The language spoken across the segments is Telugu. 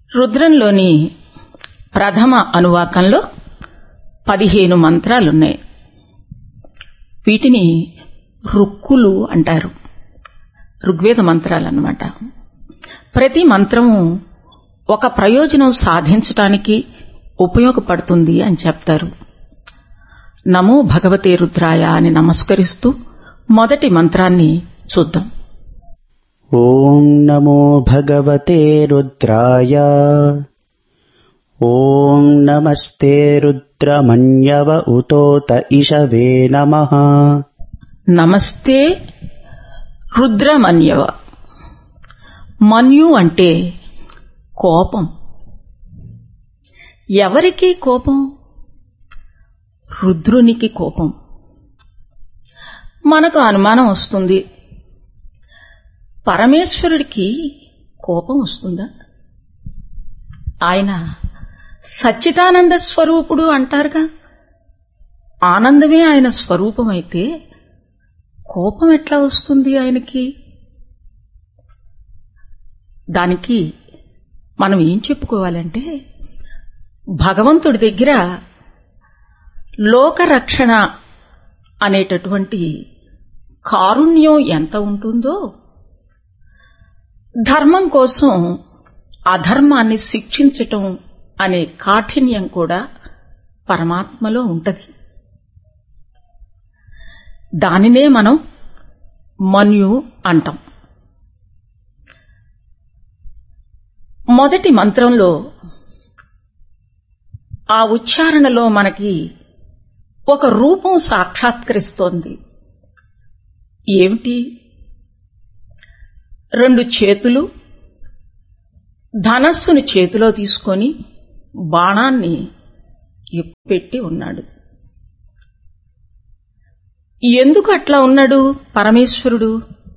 రుద్రంలోని ప్రథమ అనువాకంలో పదిహేను మంత్రాలున్నాయి వీటిని రుక్కులు అంటారు ఋగ్వేద మంత్రాలన్నమాట ప్రతి మంత్రము ఒక ప్రయోజనం సాధించటానికి ఉపయోగపడుతుంది అని చెప్తారు నమో భగవతే రుద్రాయ అని నమస్కరిస్తూ మొదటి మంత్రాన్ని చూద్దాం ॐ नमो भगवते रुद्राय ॐ नमस्ते रुद्रमन्यव उतोत इषवे नमः నమస్తే రుద్రమన్యవ మన్యు అంటే కోపం ఎవరికి కోపం రుద్రునికి కోపం మనకు అనుమానం వస్తుంది పరమేశ్వరుడికి కోపం వస్తుందా ఆయన సచ్చిదానంద స్వరూపుడు అంటారుగా ఆనందమే ఆయన స్వరూపమైతే కోపం ఎట్లా వస్తుంది ఆయనకి దానికి మనం ఏం చెప్పుకోవాలంటే భగవంతుడి దగ్గర లోకరక్షణ అనేటటువంటి కారుణ్యం ఎంత ఉంటుందో ధర్మం కోసం అధర్మాన్ని శిక్షించటం అనే కాఠిన్యం కూడా పరమాత్మలో ఉంటది దానినే మనం మన్యు అంటాం మొదటి మంత్రంలో ఆ ఉచ్చారణలో మనకి ఒక రూపం సాక్షాత్కరిస్తోంది ఏమిటి రెండు చేతులు ధనస్సుని చేతిలో తీసుకొని బాణాన్ని పెట్టి ఉన్నాడు ఎందుకు అట్లా ఉన్నాడు పరమేశ్వరుడు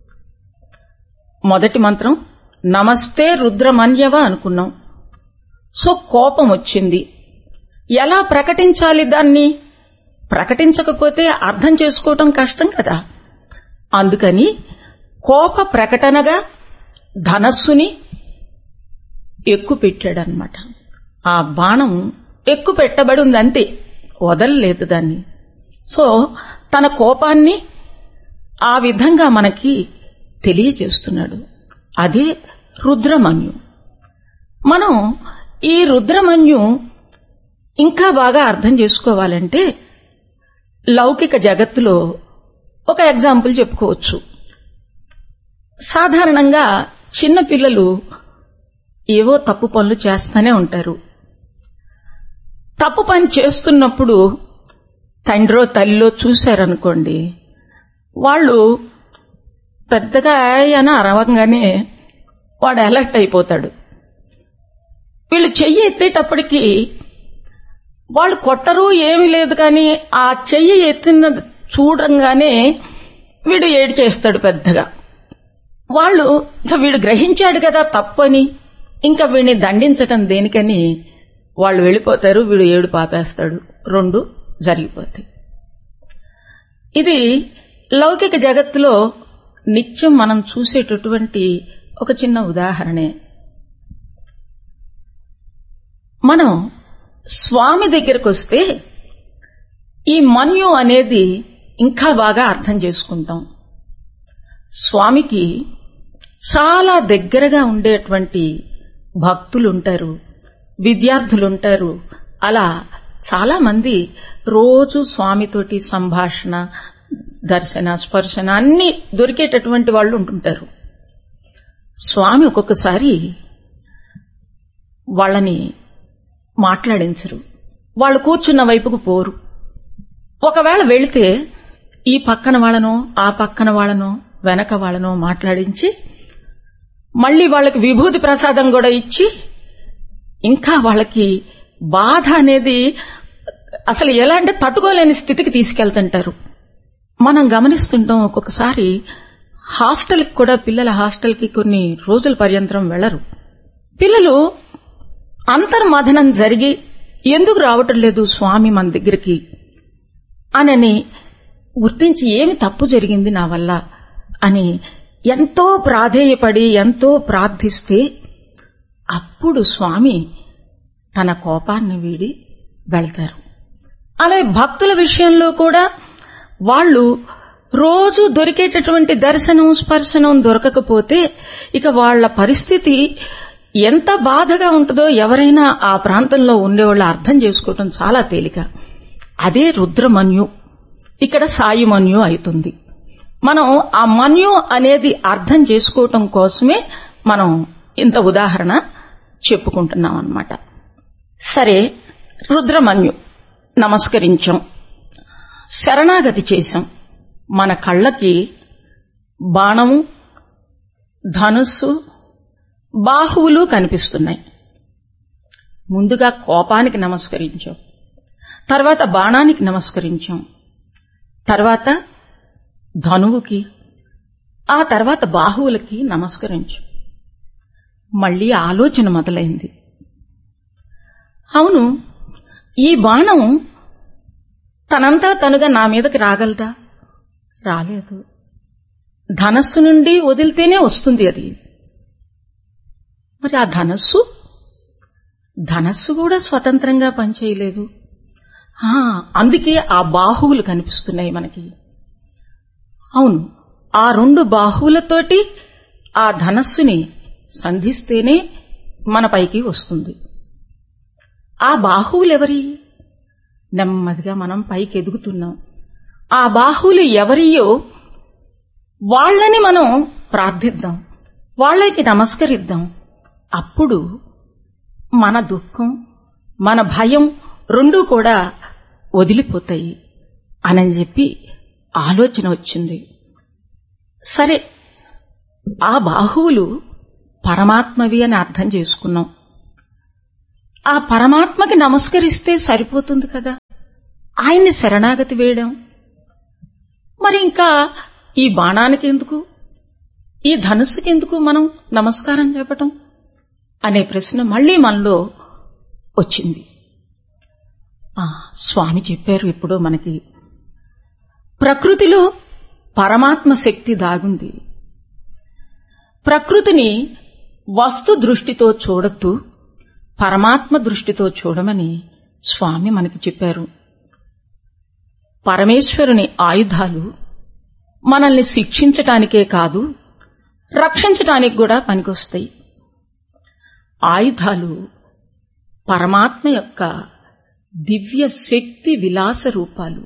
మొదటి మంత్రం నమస్తే రుద్రమన్యవ అనుకున్నాం సో కోపం వచ్చింది ఎలా ప్రకటించాలి దాన్ని ప్రకటించకపోతే అర్థం చేసుకోవటం కష్టం కదా అందుకని కోప ప్రకటనగా ధనస్సుని ఎక్కు పెట్టాడనమాట ఆ బాణం ఎక్కు పెట్టబడి ఉంది అంతే వదలలేదు దాన్ని సో తన కోపాన్ని ఆ విధంగా మనకి తెలియజేస్తున్నాడు అదే రుద్రమన్యు మనం ఈ రుద్రమన్యు ఇంకా బాగా అర్థం చేసుకోవాలంటే లౌకిక జగత్తులో ఒక ఎగ్జాంపుల్ చెప్పుకోవచ్చు సాధారణంగా చిన్న పిల్లలు ఏవో తప్పు పనులు చేస్తూనే ఉంటారు తప్పు పని చేస్తున్నప్పుడు తండ్రో తల్లిలో చూశారనుకోండి వాళ్ళు పెద్దగా అని అరవంగానే వాడు అలర్ట్ అయిపోతాడు వీళ్ళు చెయ్యి ఎత్తేటప్పటికి వాళ్ళు కొట్టరు ఏమీ లేదు కానీ ఆ చెయ్యి ఎత్తిన చూడంగానే వీడు ఏడు చేస్తాడు పెద్దగా వాళ్ళు ఇంకా వీడు గ్రహించాడు కదా తప్పని ఇంకా వీడిని దండించటం దేనికని వాళ్ళు వెళ్ళిపోతారు వీడు ఏడు పాపేస్తాడు రెండు జరిగిపోతాయి ఇది లౌకిక జగత్తులో నిత్యం మనం చూసేటటువంటి ఒక చిన్న ఉదాహరణే మనం స్వామి దగ్గరకు వస్తే ఈ మన్యు అనేది ఇంకా బాగా అర్థం చేసుకుంటాం స్వామికి చాలా దగ్గరగా ఉండేటువంటి భక్తులుంటారు విద్యార్థులుంటారు అలా చాలా మంది రోజు స్వామితోటి సంభాషణ దర్శన స్పర్శన అన్ని దొరికేటటువంటి వాళ్ళు ఉంటుంటారు స్వామి ఒక్కొక్కసారి వాళ్ళని మాట్లాడించరు వాళ్ళు కూర్చున్న వైపుకు పోరు ఒకవేళ వెళితే ఈ పక్కన వాళ్ళనో ఆ పక్కన వాళ్ళనో వెనక వాళ్ళనో మాట్లాడించి మళ్ళీ వాళ్ళకి విభూతి ప్రసాదం కూడా ఇచ్చి ఇంకా వాళ్ళకి బాధ అనేది అసలు ఎలా అంటే తట్టుకోలేని స్థితికి తీసుకెళ్తుంటారు మనం గమనిస్తుంటాం ఒక్కొక్కసారి హాస్టల్కి కూడా పిల్లల హాస్టల్కి కొన్ని రోజుల పర్యంతరం వెళ్లరు పిల్లలు అంతర్మథనం జరిగి ఎందుకు రావటం లేదు స్వామి మన దగ్గరికి అనని గుర్తించి ఏమి తప్పు జరిగింది నా వల్ల అని ఎంతో ప్రాధేయపడి ఎంతో ప్రార్థిస్తే అప్పుడు స్వామి తన కోపాన్ని వీడి వెళ్తారు అలాగే భక్తుల విషయంలో కూడా వాళ్ళు రోజు దొరికేటటువంటి దర్శనం స్పర్శనం దొరకకపోతే ఇక వాళ్ళ పరిస్థితి ఎంత బాధగా ఉంటుందో ఎవరైనా ఆ ప్రాంతంలో ఉండేవాళ్ళు అర్థం చేసుకోవటం చాలా తేలిక అదే రుద్రమన్యు ఇక్కడ సాయి మన్యు అవుతుంది మనం ఆ మన్యు అనేది అర్థం చేసుకోవటం కోసమే మనం ఇంత ఉదాహరణ చెప్పుకుంటున్నాం అన్నమాట సరే రుద్రమన్యు నమస్కరించాం శరణాగతి చేశాం మన కళ్ళకి బాణము ధనుస్సు బాహువులు కనిపిస్తున్నాయి ముందుగా కోపానికి నమస్కరించాం తర్వాత బాణానికి నమస్కరించాం తర్వాత ధనువుకి ఆ తర్వాత బాహువులకి నమస్కరించాం మళ్ళీ ఆలోచన మొదలైంది అవును ఈ బాణం తనంతా తనుగా నా మీదకి రాగలదా రాలేదు ధనస్సు నుండి వదిలితేనే వస్తుంది అది మరి ఆ ధనస్సు ధనస్సు కూడా స్వతంత్రంగా పనిచేయలేదు ఆ, అందుకే ఆ బాహువులు కనిపిస్తున్నాయి మనకి అవును ఆ రెండు బాహువులతోటి ఆ ధనస్సుని సంధిస్తేనే మన పైకి వస్తుంది ఆ బాహువులెవరి నెమ్మదిగా మనం పైకి ఎదుగుతున్నాం ఆ బాహువులు ఎవరియో వాళ్ళని మనం ప్రార్థిద్దాం వాళ్ళకి నమస్కరిద్దాం అప్పుడు మన దుఃఖం మన భయం రెండూ కూడా వదిలిపోతాయి అని చెప్పి ఆలోచన వచ్చింది సరే ఆ బాహువులు పరమాత్మవి అని అర్థం చేసుకున్నాం ఆ పరమాత్మకి నమస్కరిస్తే సరిపోతుంది కదా ఆయన్ని శరణాగతి వేయడం మరి ఇంకా ఈ బాణానికి ఎందుకు ఈ ధనుస్సుకి ఎందుకు మనం నమస్కారం చెప్పటం అనే ప్రశ్న మళ్లీ మనలో వచ్చింది ఆ, స్వామి చెప్పారు ఇప్పుడు మనకి ప్రకృతిలో పరమాత్మ శక్తి దాగుంది ప్రకృతిని వస్తు దృష్టితో చూడొద్దు పరమాత్మ దృష్టితో చూడమని స్వామి మనకి చెప్పారు పరమేశ్వరుని ఆయుధాలు మనల్ని శిక్షించటానికే కాదు రక్షించటానికి కూడా పనికొస్తాయి ఆయుధాలు పరమాత్మ యొక్క దివ్య శక్తి విలాస రూపాలు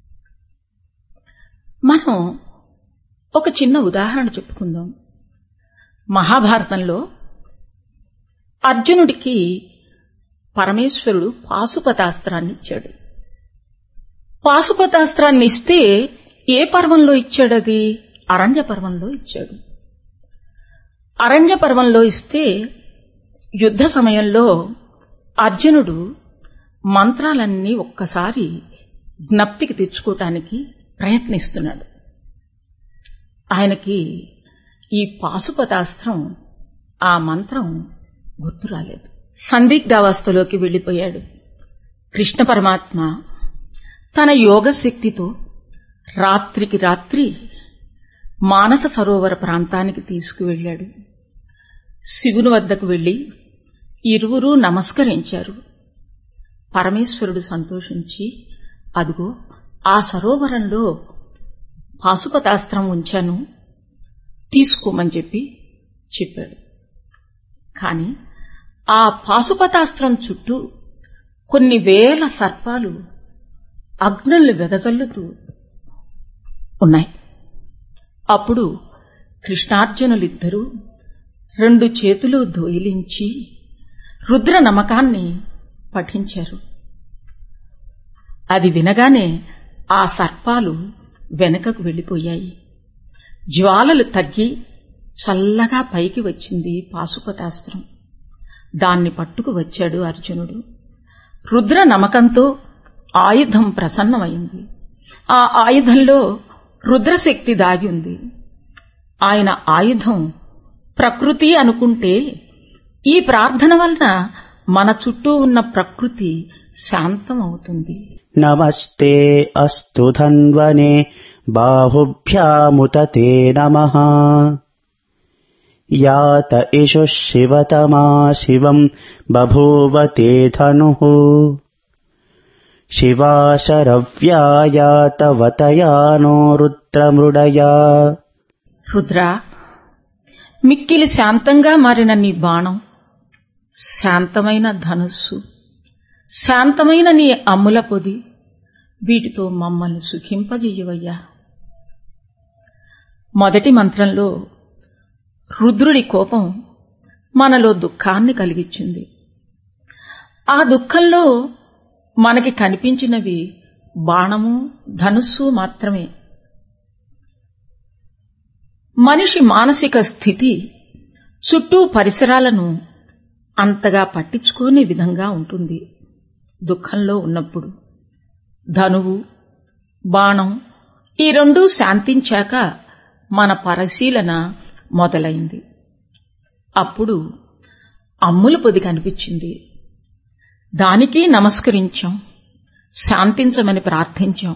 మనం ఒక చిన్న ఉదాహరణ చెప్పుకుందాం మహాభారతంలో అర్జునుడికి పరమేశ్వరుడు పాశుపతాస్త్రాన్ని ఇచ్చాడు పాశుపతాస్త్రాన్ని ఇస్తే ఏ పర్వంలో ఇచ్చాడది అరణ్య పర్వంలో ఇచ్చాడు అరణ్య పర్వంలో ఇస్తే యుద్ధ సమయంలో అర్జునుడు మంత్రాలన్నీ ఒక్కసారి జ్ఞప్తికి తెచ్చుకోవటానికి ప్రయత్నిస్తున్నాడు ఆయనకి ఈ పాశుపతాస్త్రం ఆ మంత్రం గుర్తు రాలేదు సందిగ్ధావస్థలోకి వెళ్లిపోయాడు కృష్ణ పరమాత్మ తన యోగ శక్తితో రాత్రికి రాత్రి మానస సరోవర ప్రాంతానికి తీసుకువెళ్ళాడు శివుని వద్దకు వెళ్లి ఇరువురూ నమస్కరించారు పరమేశ్వరుడు సంతోషించి అదుగో ఆ సరోవరంలో పాశుపతాస్త్రం ఉంచాను తీసుకోమని చెప్పి చెప్పాడు కాని ఆ పాశుపతాస్త్రం చుట్టూ కొన్ని వేల సర్పాలు అగ్నుల్ని వెదజల్లుతూ ఉన్నాయి అప్పుడు కృష్ణార్జునులిద్దరూ రెండు చేతులు దోయిలించి రుద్ర నమకాన్ని పఠించారు అది వినగానే ఆ సర్పాలు వెనకకు వెళ్లిపోయాయి జ్వాలలు తగ్గి చల్లగా పైకి వచ్చింది పాశుపతాస్త్రం దాన్ని పట్టుకు వచ్చాడు అర్జునుడు రుద్ర నమకంతో ఆయుధం ప్రసన్నమైంది ఆ ఆయుధంలో రుద్రశక్తి దాగి ఉంది ఆయన ఆయుధం ప్రకృతి అనుకుంటే ఈ ప్రార్థన వలన మన చుట్టూ ఉన్న ప్రకృతి శాంతం అవుతుంది నమస్తే అస్తు ధన్వనే బాహుభ్యాముత తే నమః यात इषुः शिवतमा शिवम् बभूव ते धनुः शिवा शरव्यायातवतया नो रुद्रमृडया రుద్ర మిక్కిలి శాంతంగా మారిన నీ బాణం శాంతమైన ధనుస్సు శాంతమైన నీ అమ్ముల పొది వీటితో మమ్మల్ని సుఖింపజెయ్యవయ్యా మొదటి మంత్రంలో రుద్రుడి కోపం మనలో దుఃఖాన్ని కలిగించింది ఆ దుఃఖంలో మనకి కనిపించినవి బాణము ధనుస్సు మాత్రమే మనిషి మానసిక స్థితి చుట్టూ పరిసరాలను అంతగా పట్టించుకోని విధంగా ఉంటుంది దుఃఖంలో ఉన్నప్పుడు ధనువు బాణం ఈ రెండూ శాంతించాక మన పరిశీలన మొదలైంది అప్పుడు అమ్ముల పొది కనిపించింది దానికి నమస్కరించాం శాంతించమని ప్రార్థించాం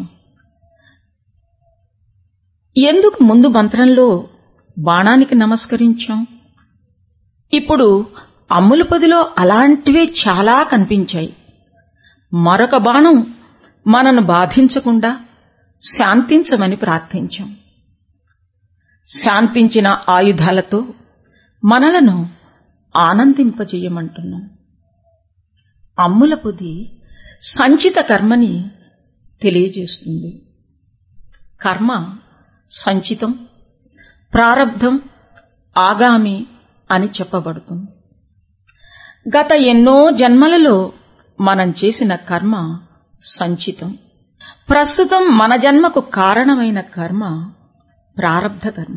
ఎందుకు ముందు మంత్రంలో బాణానికి నమస్కరించాం ఇప్పుడు అమ్ముల పొదిలో అలాంటివే చాలా కనిపించాయి మరొక బాణం మనను బాధించకుండా శాంతించమని ప్రార్థించాం శాంతించిన ఆయుధాలతో మనలను ఆనందింపజేయమంటున్నాం అమ్ముల పొది సంచిత కర్మని తెలియజేస్తుంది కర్మ సంచితం ప్రారబ్ధం ఆగామి అని చెప్పబడుతుంది గత ఎన్నో జన్మలలో మనం చేసిన కర్మ సంచితం ప్రస్తుతం మన జన్మకు కారణమైన కర్మ ప్రారబ్ధ కర్మ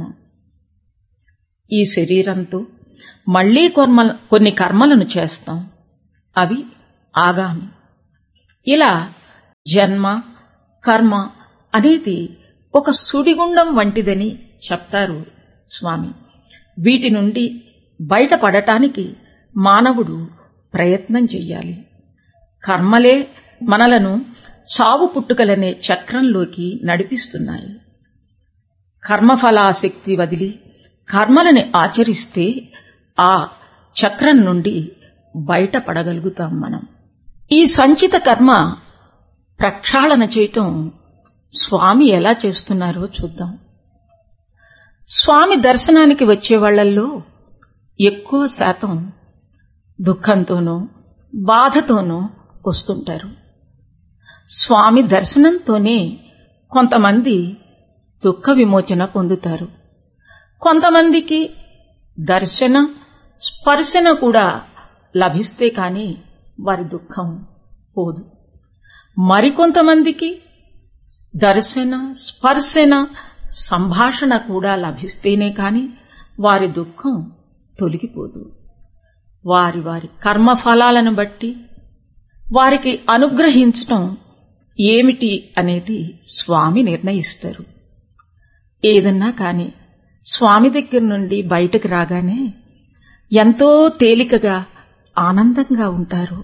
ఈ శరీరంతో మళ్లీ కొన్ని కర్మలను చేస్తాం అవి ఆగామి ఇలా జన్మ కర్మ అనేది ఒక సుడిగుండం వంటిదని చెప్తారు స్వామి వీటి నుండి బయటపడటానికి మానవుడు ప్రయత్నం చెయ్యాలి కర్మలే మనలను చావు పుట్టుకలనే చక్రంలోకి నడిపిస్తున్నాయి కర్మఫలాశక్తి వదిలి కర్మలని ఆచరిస్తే ఆ చక్రం నుండి బయటపడగలుగుతాం మనం ఈ సంచిత కర్మ ప్రక్షాళన చేయటం స్వామి ఎలా చేస్తున్నారో చూద్దాం స్వామి దర్శనానికి వచ్చే వాళ్లల్లో ఎక్కువ శాతం దుఃఖంతోనో బాధతోనో వస్తుంటారు స్వామి దర్శనంతోనే కొంతమంది దుఃఖ విమోచన పొందుతారు కొంతమందికి దర్శన స్పర్శన కూడా లభిస్తే కాని వారి దుఃఖం పోదు మరికొంతమందికి దర్శన స్పర్శన సంభాషణ కూడా లభిస్తేనే కాని వారి దుఃఖం తొలగిపోదు వారి వారి కర్మఫలాలను బట్టి వారికి అనుగ్రహించటం ఏమిటి అనేది స్వామి నిర్ణయిస్తారు ఏదన్నా కాని స్వామి దగ్గర నుండి బయటకు రాగానే ఎంతో తేలికగా ఆనందంగా ఉంటారు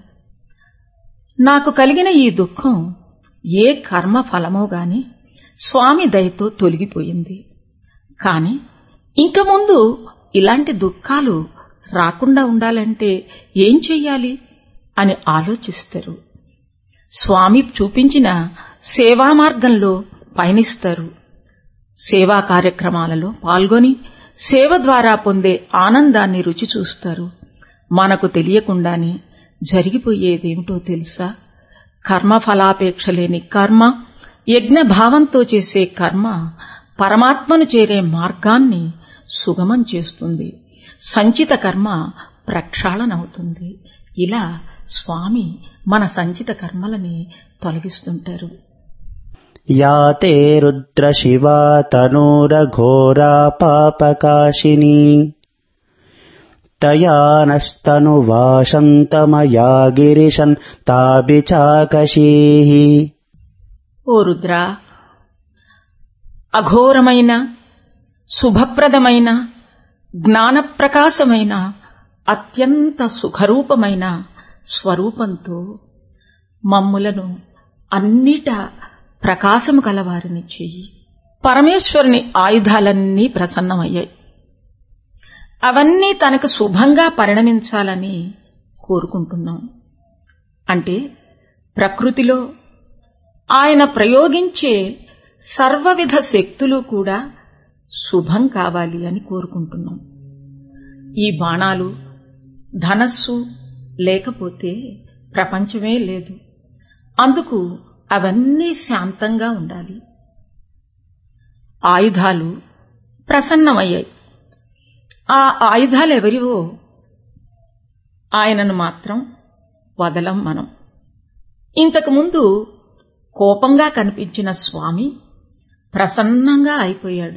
నాకు కలిగిన ఈ దుఃఖం ఏ కర్మ ఫలమో గాని స్వామి దయతో తొలగిపోయింది కాని ఇంక ముందు ఇలాంటి దుఃఖాలు రాకుండా ఉండాలంటే ఏం చెయ్యాలి అని ఆలోచిస్తారు స్వామి చూపించిన సేవా మార్గంలో పయనిస్తారు సేవా కార్యక్రమాలలో పాల్గొని సేవ ద్వారా పొందే ఆనందాన్ని రుచి చూస్తారు మనకు తెలియకుండానే జరిగిపోయేదేమిటో తెలుసా కర్మఫలాపేక్ష లేని కర్మ యజ్ఞ భావంతో చేసే కర్మ పరమాత్మను చేరే మార్గాన్ని సుగమం చేస్తుంది సంచిత కర్మ ప్రక్షాళనవుతుంది ఇలా స్వామి మన సంచిత కర్మలని తొలగిస్తుంటారు యాతే రుద్రశివా తనూరఘోరా పాపకాశిని తయా నస్తనువాసంతమయా గిరిశన్ తాభిచాకశీః ఓ రుద్ర అఘోరమైన శుభప్రదమైన జ్ఞానప్రకాశమైన అత్యంత సుఖరూపమైన స్వరూపంతో మమ్ములను అన్నిట ప్రకాశము కలవారిని చెయ్యి పరమేశ్వరుని ఆయుధాలన్నీ ప్రసన్నమయ్యాయి అవన్నీ తనకు శుభంగా పరిణమించాలని కోరుకుంటున్నాం అంటే ప్రకృతిలో ఆయన ప్రయోగించే సర్వవిధ శక్తులు కూడా శుభం కావాలి అని కోరుకుంటున్నాం ఈ బాణాలు ధనస్సు లేకపోతే ప్రపంచమే లేదు అందుకు అవన్నీ శాంతంగా ఉండాలి ఆయుధాలు ప్రసన్నమయ్యాయి ఆ ఆయుధాలు ఎవరివో ఆయనను మాత్రం వదలం మనం ఇంతకుముందు కోపంగా కనిపించిన స్వామి ప్రసన్నంగా అయిపోయాడు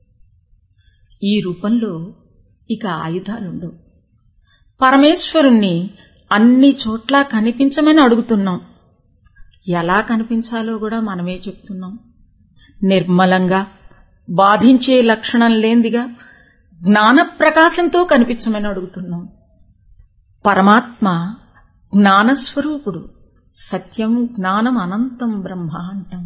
ఈ రూపంలో ఇక ఆయుధాలుండవు పరమేశ్వరుణ్ణి అన్ని చోట్ల కనిపించమని అడుగుతున్నాం ఎలా కనిపించాలో కూడా మనమే చెప్తున్నాం నిర్మలంగా బాధించే లక్షణం లేందిగా జ్ఞాన ప్రకాశంతో కనిపించమని అడుగుతున్నాం పరమాత్మ జ్ఞానస్వరూపుడు సత్యం జ్ఞానం అనంతం బ్రహ్మ అంటాం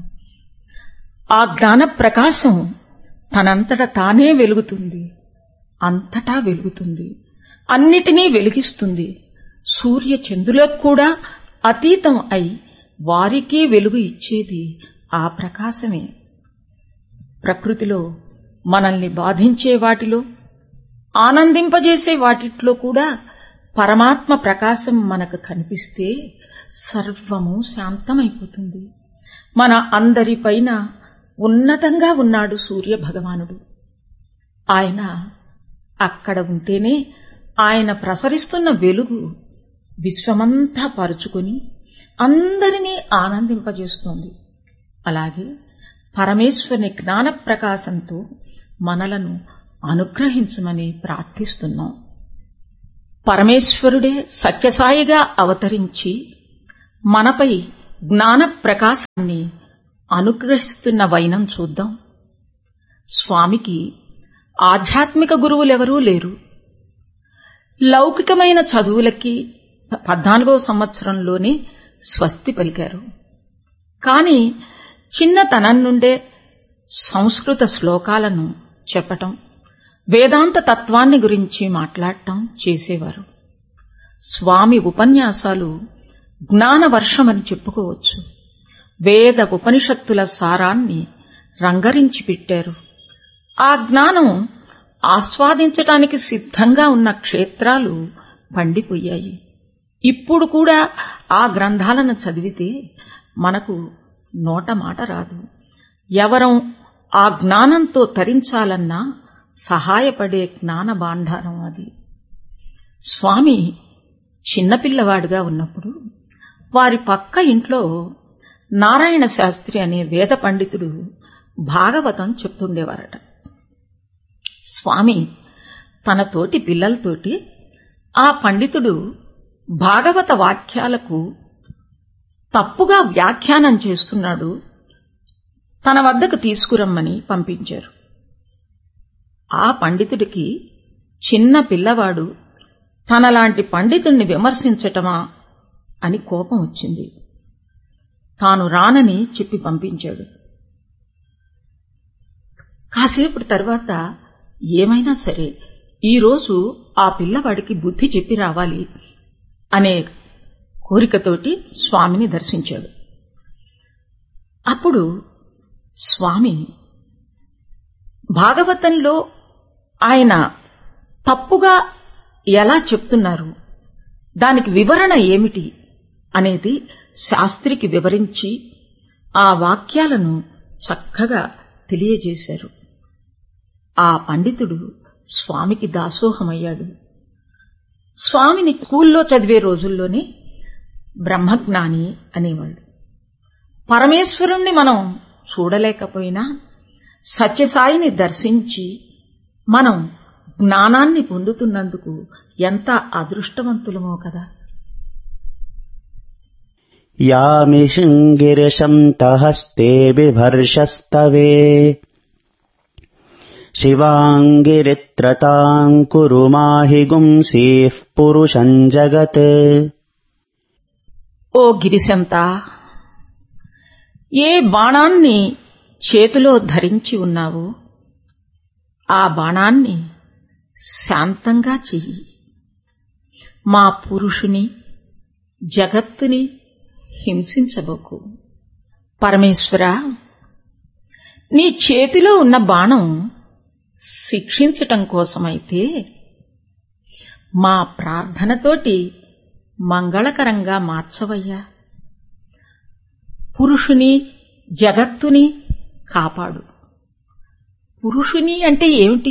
ఆ జ్ఞాన ప్రకాశం తనంతట తానే వెలుగుతుంది అంతటా వెలుగుతుంది అన్నిటినీ వెలిగిస్తుంది సూర్య చంద్రులకు కూడా అతీతం అయి వారికే వెలుగు ఇచ్చేది ఆ ప్రకాశమే ప్రకృతిలో మనల్ని బాధించే వాటిలో ఆనందింపజేసే వాటిట్లో కూడా పరమాత్మ ప్రకాశం మనకు కనిపిస్తే సర్వము శాంతమైపోతుంది మన అందరిపైన ఉన్నతంగా ఉన్నాడు సూర్య భగవానుడు ఆయన అక్కడ ఉంటేనే ఆయన ప్రసరిస్తున్న వెలుగు విశ్వమంతా పరుచుకొని అందరినీ ఆనందింపజేస్తోంది అలాగే పరమేశ్వరుని జ్ఞాన ప్రకాశంతో మనలను అనుగ్రహించమని ప్రార్థిస్తున్నాం పరమేశ్వరుడే సత్యసాయిగా అవతరించి మనపై జ్ఞాన ప్రకాశాన్ని అనుగ్రహిస్తున్న వైనం చూద్దాం స్వామికి ఆధ్యాత్మిక గురువులెవరూ లేరు లౌకికమైన చదువులకి పద్నాలుగో సంవత్సరంలోనే స్వస్తి పలికారు కాని చిన్నతనం నుండే సంస్కృత శ్లోకాలను చెప్పటం వేదాంత తత్వాన్ని గురించి మాట్లాడటం చేసేవారు స్వామి ఉపన్యాసాలు జ్ఞానవర్షమని చెప్పుకోవచ్చు వేద ఉపనిషత్తుల సారాన్ని రంగరించి పెట్టారు ఆ జ్ఞానం ఆస్వాదించటానికి సిద్ధంగా ఉన్న క్షేత్రాలు పండిపోయాయి ఇప్పుడు కూడా ఆ గ్రంథాలను చదివితే మనకు నోట మాట రాదు ఎవరం ఆ జ్ఞానంతో తరించాలన్నా సహాయపడే జ్ఞాన భాండారం అది స్వామి చిన్నపిల్లవాడుగా ఉన్నప్పుడు వారి పక్క ఇంట్లో నారాయణ శాస్త్రి అనే వేద పండితుడు భాగవతం చెప్తుండేవారట స్వామి తన తోటి పిల్లలతోటి ఆ పండితుడు భాగవత వాక్యాలకు తప్పుగా వ్యాఖ్యానం చేస్తున్నాడు తన వద్దకు తీసుకురమ్మని పంపించారు ఆ పండితుడికి చిన్న పిల్లవాడు తనలాంటి పండితుణ్ణి విమర్శించటమా అని కోపం వచ్చింది తాను రానని చెప్పి పంపించాడు కాసేపటి తర్వాత ఏమైనా సరే ఈరోజు ఆ పిల్లవాడికి బుద్ధి చెప్పి రావాలి అనే కోరికతోటి స్వామిని దర్శించాడు అప్పుడు స్వామి భాగవతంలో ఆయన తప్పుగా ఎలా చెప్తున్నారు దానికి వివరణ ఏమిటి అనేది శాస్త్రికి వివరించి ఆ వాక్యాలను చక్కగా తెలియజేశారు ఆ పండితుడు స్వామికి దాసోహమయ్యాడు స్వామిని స్కూల్లో చదివే రోజుల్లోనే బ్రహ్మజ్ఞాని అనేవాళ్ళు పరమేశ్వరుణ్ణి మనం చూడలేకపోయినా సత్యసాయిని దర్శించి మనం జ్ఞానాన్ని పొందుతున్నందుకు ఎంత అదృష్టవంతులమో కదా यामिषङ्गिरिशन्तहस्ते बिभर्षस्तवे शिवाङ्गिरित्रताम् कुरु माहि गुंसीः पुरुषम् जगत् ఓ గిరిశంత ఏ బాణాన్ని చేతిలో ధరించి ఉన్నావో ఆ బాణాన్ని శాంతంగా చెయ్యి మా పురుషుని జగత్తుని హింసించబోకు పరమేశ్వర నీ చేతిలో ఉన్న బాణం శిక్షించటం కోసమైతే మా ప్రార్థనతోటి మంగళకరంగా మార్చవయ్యా పురుషుని జగత్తుని కాపాడు పురుషుని అంటే ఏమిటి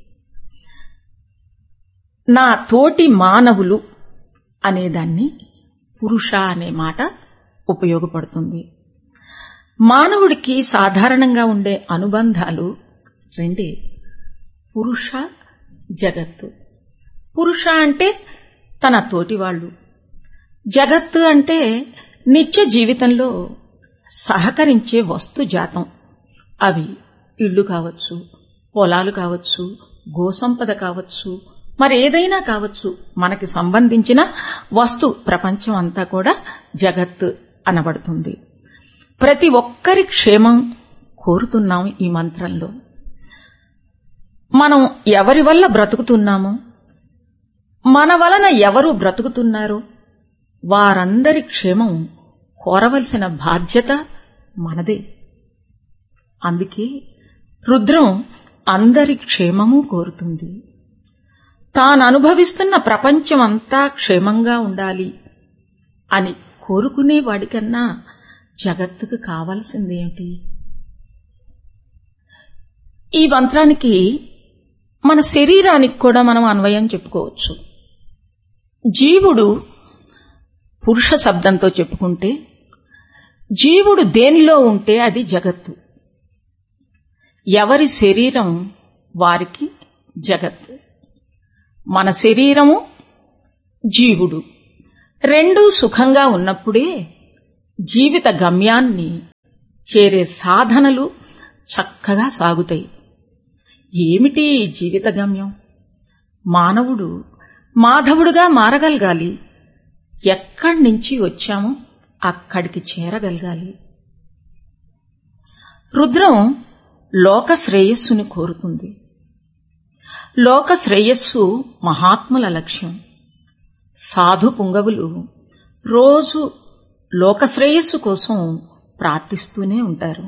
నా తోటి మానవులు అనేదాన్ని పురుష అనే మాట ఉపయోగపడుతుంది మానవుడికి సాధారణంగా ఉండే అనుబంధాలు రెండే పురుష జగత్తు పురుష అంటే తన తోటి వాళ్ళు జగత్తు అంటే నిత్య జీవితంలో సహకరించే వస్తు జాతం అవి ఇళ్ళు కావచ్చు పొలాలు కావచ్చు గోసంపద కావచ్చు మరేదైనా కావచ్చు మనకి సంబంధించిన వస్తు ప్రపంచం అంతా కూడా జగత్ అనబడుతుంది ప్రతి ఒక్కరి క్షేమం కోరుతున్నాం ఈ మంత్రంలో మనం ఎవరి వల్ల బ్రతుకుతున్నామో మన వలన ఎవరు బ్రతుకుతున్నారో వారందరి క్షేమం కోరవలసిన బాధ్యత మనదే అందుకే రుద్రం అందరి క్షేమము కోరుతుంది తాను అనుభవిస్తున్న ప్రపంచమంతా క్షేమంగా ఉండాలి అని కోరుకునే వాడికన్నా జగత్తుకు కావలసిందేమిటి ఈ మంత్రానికి మన శరీరానికి కూడా మనం అన్వయం చెప్పుకోవచ్చు జీవుడు పురుష శబ్దంతో చెప్పుకుంటే జీవుడు దేనిలో ఉంటే అది జగత్తు ఎవరి శరీరం వారికి జగత్తు మన శరీరము జీవుడు రెండూ సుఖంగా ఉన్నప్పుడే జీవిత గమ్యాన్ని చేరే సాధనలు చక్కగా సాగుతాయి ఏమిటి ఈ జీవిత గమ్యం మానవుడు మాధవుడుగా మారగలగాలి ఎక్కడి నుంచి వచ్చామో అక్కడికి చేరగలగాలి రుద్రం లోక శ్రేయస్సుని కోరుతుంది లోక శ్రేయస్సు మహాత్ముల లక్ష్యం సాధు పుంగవులు రోజు లోక శ్రేయస్సు కోసం ప్రార్థిస్తూనే ఉంటారు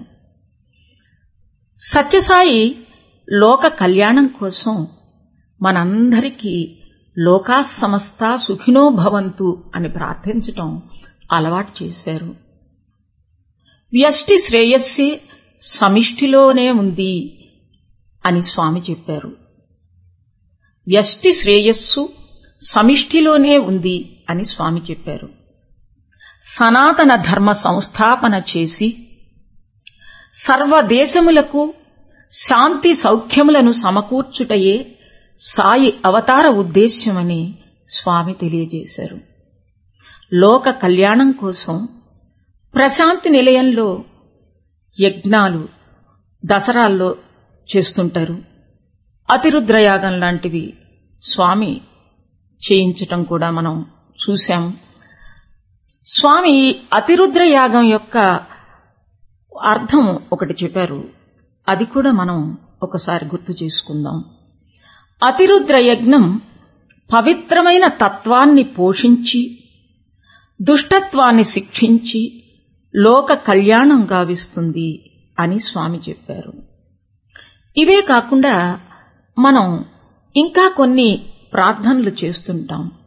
సత్యసాయి లోక కళ్యాణం కోసం మనందరికీ లోకా సమస్త సుఖినో భవంతు అని ప్రార్థించటం అలవాటు చేశారు వ్యష్టి శ్రేయస్సే సమిష్టిలోనే ఉంది అని స్వామి చెప్పారు వ్యష్టి శ్రేయస్సు సమిష్టిలోనే ఉంది అని స్వామి చెప్పారు సనాతన ధర్మ సంస్థాపన చేసి సర్వదేశములకు శాంతి సౌఖ్యములను సమకూర్చుటయే సాయి అవతార ఉద్దేశ్యమని స్వామి తెలియజేశారు లోక కళ్యాణం కోసం ప్రశాంతి నిలయంలో యజ్ఞాలు దసరాల్లో చేస్తుంటారు అతిరుద్రయాగం లాంటివి స్వామి చేయించటం కూడా మనం చూశాం స్వామి అతిరుద్రయాగం యొక్క అర్థం ఒకటి చెప్పారు అది కూడా మనం ఒకసారి గుర్తు చేసుకుందాం అతిరుద్ర యజ్ఞం పవిత్రమైన తత్వాన్ని పోషించి దుష్టత్వాన్ని శిక్షించి లోక కళ్యాణం గావిస్తుంది అని స్వామి చెప్పారు ఇవే కాకుండా మనం ఇంకా కొన్ని ప్రార్థనలు చేస్తుంటాం